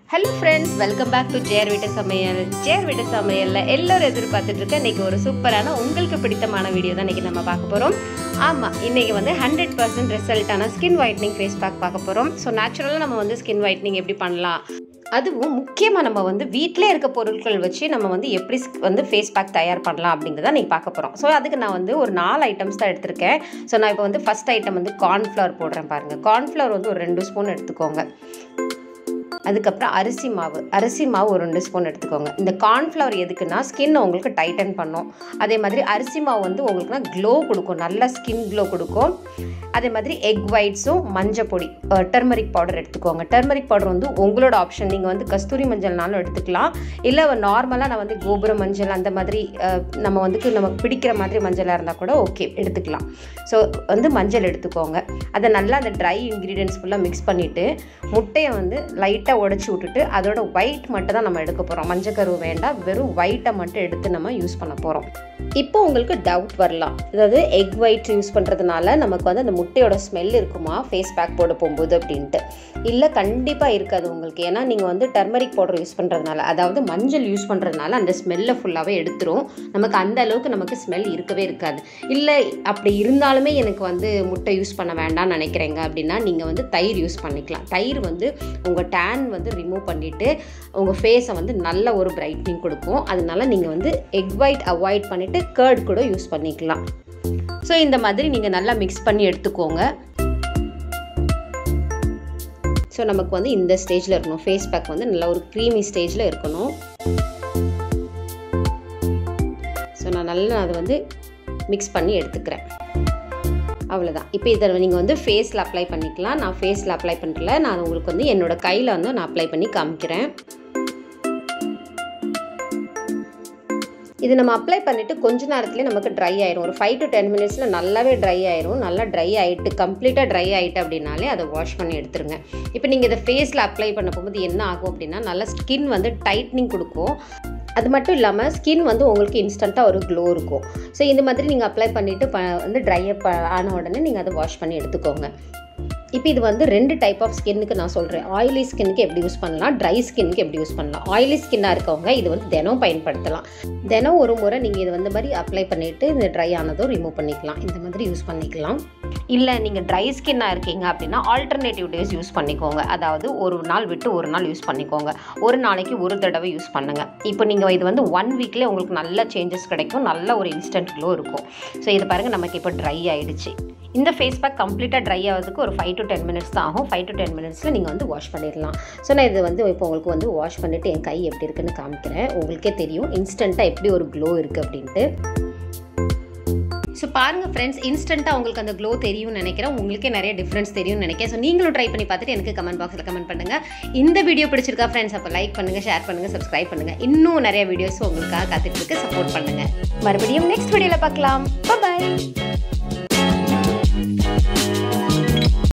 hello friends welcome back to ஜேர் வீட்டு சமையல் ஜேர் வீட்டு சமையலில் எல்லோரும் எதிர்பார்த்துட்டு இருக்க இன்றைக்கி ஒரு சூப்பரான உங்களுக்கு பிடித்தமான வீடியோ தான் இன்றைக்கி நம்ம பார்க்க போகிறோம் ஆமாம் இன்றைக்கி வந்து ஹண்ட்ரட் பர்சன்ட் ரிசல்ட்டான ஸ்கின் ஒயிட்னிங் ஃபேஸ் பேக் பார்க்க போகிறோம் ஸோ நேச்சுரலாக நம்ம வந்து ஸ்கின் ஒயிட்னிங் எப்படி பண்ணலாம் அதுவும் முக்கியமாக நம்ம வந்து வீட்டிலே இருக்க பொருட்கள் வச்சு நம்ம வந்து எப்படி sk- வந்து ஃபேஸ் பேக் தயார் பண்ணலாம் அப்படிங்கிறத நீங்கள் பார்க்க போகிறோம் ஸோ அதுக்கு நான் வந்து ஒரு நாலு ஐட்டம்ஸ் தான் எடுத்திருக்கேன் ஸோ நான் இப்போ வந்து ஃபஸ்ட் ஐட்டம் வந்து கார்ன்ஃப்ளவர் போடுறேன் பாருங்கள் கார்ன்ஃப்ளவர் வந்து ஒரு ரெண்டு ஸ்பூன் எடுத்துக்கோங்க அதுக்கப்புறம் அரிசி மாவு அரிசி மாவு ஒரு ரெண்டு ஸ்பூன் எடுத்துக்கோங்க இந்த கார்ன்ஃப்ளவர் எதுக்குன்னா ஸ்கின் உங்களுக்கு டைட்டன் பண்ணும் அதே மாதிரி அரிசி மாவு வந்து உங்களுக்குனா க்ளோ கொடுக்கும் நல்ல ஸ்கின் க்ளோ கொடுக்கும் அதே மாதிரி எக் ஒயிட்ஸும் மஞ்சள் பொடி டர்மரிக் பவுடர் எடுத்துக்கோங்க டர்மரிக் பவுடர் வந்து உங்களோட ஆப்ஷன் நீங்கள் வந்து கஸ்தூரி மஞ்சள்னாலும் எடுத்துக்கலாம் இல்லை நார்மலாக நான் வந்து கோபுர மஞ்சள் அந்த மாதிரி அஹ், நம்ம வந்து நமக்கு பிடிக்கிற மாதிரி மஞ்சளாக இருந்தால் கூட ஓகே எடுத்துக்கலாம் ஸோ வந்து மஞ்சள் எடுத்துக்கோங்க அதை நல்லா அந்த ட்ரை இன்க்ரீடியன்ஸ் ஃபுல்லாக மிக்ஸ் பண்ணிவிட்டு முட்டையை வந்து லைட்டாக உடச்சி விட்டுட்டு அதோட ஒயிட் மட்டும் தான் நம்ம எடுக்க போகிறோம் மஞ்சக்கரு வேண்டாம் வெறும் ஒயிட்டை மட்டும் எடுத்து நம்ம யூஸ் பண்ண போகிறோம் இப்போ உங்களுக்கு டவுட் வரலாம் அதாவது எக் ஒயிட் யூஸ் பண்ணுறதுனால நமக்கு வந்து அந்த முட்டையோட ஸ்மெல் இருக்குமா ஃபேஸ் பேக் போட போகும்போது அப்படின்ட்டு இல்லை கண்டிப்பாக இருக்காது உங்களுக்கு ஏன்னா நீங்கள் வந்து டர்மரிக் பவுடர் யூஸ் பண்ணுறதுனால அதாவது மஞ்சள் யூஸ் பண்ணுறதுனால அந்த ஸ்மெல்லை ஃபுல்லாகவே எடுத்துரும் நமக்கு அந்த அளவுக்கு நமக்கு ஸ்மெல் இருக்கவே இருக்காது இல்லை அப்படி இருந்தாலுமே எனக்கு வந்து முட்டை யூஸ் பண்ண வேண்டாம்னு நினைக்கிறேங்க அப்படின்னா நீங்கள் வந்து தயிர் யூஸ் பண்ணிக்கலாம் தயிர் வந்து உங்கள் டேன் வந்து ரிமூவ் பண்ணிவிட்டு உங்கள் ஃபேஸை வந்து நல்ல ஒரு பிரைட்னிங் கொடுக்கும் அதனால நீங்கள் வந்து எக் ஒயிட் அவாய்ட் பண்ணிவிட்டு கர்ட் கூட யூஸ் பண்ணிக்கலாம் ஸோ இந்த மாதிரி நீங்கள் நல்லா மிக்ஸ் பண்ணி எடுத்துக்கோங்க ஸோ நமக்கு வந்து இந்த ஸ்டேஜில் இருக்கணும் ஃபேஸ் பேக் வந்து நல்ல ஒரு க்ரீமி ஸ்டேஜில் இருக்கணும் ஸோ நான் நல்லா அதை வந்து மிக்ஸ் பண்ணி எடுத்துக்கிறேன் அவ்வளோதான் இப்போ இதை நீங்கள் வந்து ஃபேஸில் அப்ளை பண்ணிக்கலாம் நான் ஃபேஸில் அப்ளை பண்ணுறல நான் உங்களுக்கு வந்து என்னோட கையில் வந்து நான் அப்ளை பண்ணி காமிக்கிறேன் இது நம்ம அப்ளை பண்ணிவிட்டு கொஞ்ச நேரத்துலேயே நமக்கு ட்ரை ஆயிரும் ஒரு ஃபைவ் டு டென் மினிட்ஸில் நல்லாவே ட்ரை ஆயிரும் நல்லா ட்ரை ஆகிட்டு கம்ப்ளீட்டாக ட்ரை ஆகிட்டு அப்படின்னாலே அதை வாஷ் பண்ணி எடுத்துருங்க இப்போ நீங்கள் இதை ஃபேஸில் அப்ளை பண்ண போகும்போது என்ன ஆகும் அப்படின்னா நல்லா ஸ்கின் வந்து டைட்னிங் கொடுக்கும் அது மட்டும் இல்லாமல் ஸ்கின் வந்து உங்களுக்கு இன்ஸ்டண்ட்டாக ஒரு க்ளோ இருக்கும் ஸோ இந்த மாதிரி நீங்கள் அப்ளை பண்ணிவிட்டு ப வந்து ட்ரை அப் ஆன உடனே நீங்கள் அதை வாஷ் பண்ணி எடுத்துக்கோங்க இப்போ இது வந்து ரெண்டு டைப் ஆஃப் ஸ்கின்னுக்கு நான் சொல்கிறேன் ஆயிலி ஸ்கின்னுக்கு எப்படி யூஸ் பண்ணலாம் ட்ரை ஸ்கின்னுக்கு எப்படி யூஸ் பண்ணலாம் ஆயிலி ஸ்கின்னாக இருக்கவங்க இது வந்து தினம் பயன்படுத்தலாம் தினம் ஒரு முறை நீங்கள் இது வந்து மாதிரி அப்ளை பண்ணிவிட்டு இந்த ட்ரை ஆனதும் ரிமூவ் பண்ணிக்கலாம் இந்த மாதிரி யூஸ் பண்ணிக்கலாம் இல்லை நீங்கள் ட்ரை ஸ்கின்னாக இருக்கீங்க அப்படின்னா ஆல்டர்னேட்டிவ் டேஸ் யூஸ் பண்ணிக்கோங்க அதாவது ஒரு நாள் விட்டு ஒரு நாள் யூஸ் பண்ணிக்கோங்க ஒரு நாளைக்கு ஒரு தடவை யூஸ் பண்ணுங்கள் இப்போ நீங்கள் இது வந்து ஒன் வீக்லேயே உங்களுக்கு நல்ல சேஞ்சஸ் கிடைக்கும் நல்ல ஒரு இன்ஸ்டன்ட் க்ளோ இருக்கும் ஸோ இது பாருங்கள் நமக்கு இப்போ ட்ரை ஆயிடுச்சு இந்த ஃபேஸ் பேக் கம்ப்ளீட்டாக ட்ரை ஆகிறதுக்கு ஒரு ஃபைவ் டு டென் மினிட்ஸ் தான் ஆகும் ஃபைவ் டு டென் மினிட்ஸில் நீங்கள் வந்து வாஷ் பண்ணிடலாம் ஸோ நான் இது வந்து இப்போ உங்களுக்கு வந்து வாஷ் பண்ணிவிட்டு என் கை எப்படி இருக்குன்னு காமிக்கிறேன் உங்களுக்கே தெரியும் இன்ஸ்டண்ட்டாக எப்படி ஒரு க்ளோ இருக்குது அப்படின்ட்டு ஸோ பாருங்கள் ஃப்ரெண்ட்ஸ் இன்ஸ்டண்ட்டாக உங்களுக்கு அந்த க்ளோ தெரியும்னு நினைக்கிறேன் உங்களுக்கே நிறைய டிஃப்ரென்ஸ் தெரியும்னு நினைக்கிறேன் ஸோ நீங்களும் ட்ரை பண்ணி பார்த்துட்டு எனக்கு கமெண்ட் பாக்ஸில் கமெண்ட் பண்ணுங்கள் இந்த வீடியோ பிடிச்சிருக்கா ஃப்ரெண்ட்ஸ் அப்போ லைக் பண்ணுங்கள் ஷேர் பண்ணுங்கள் சப்ஸ்கிரைப் பண்ணுங்கள் இன்னும் நிறைய வீடியோஸ் உங்களுக்காக காத்துட்டு இருக்கு சப்போர்ட் பண்ணுங்கள் மறுபடியும் நெக்ஸ்ட் வீடியோவில் பார்க்கலாம் பாய்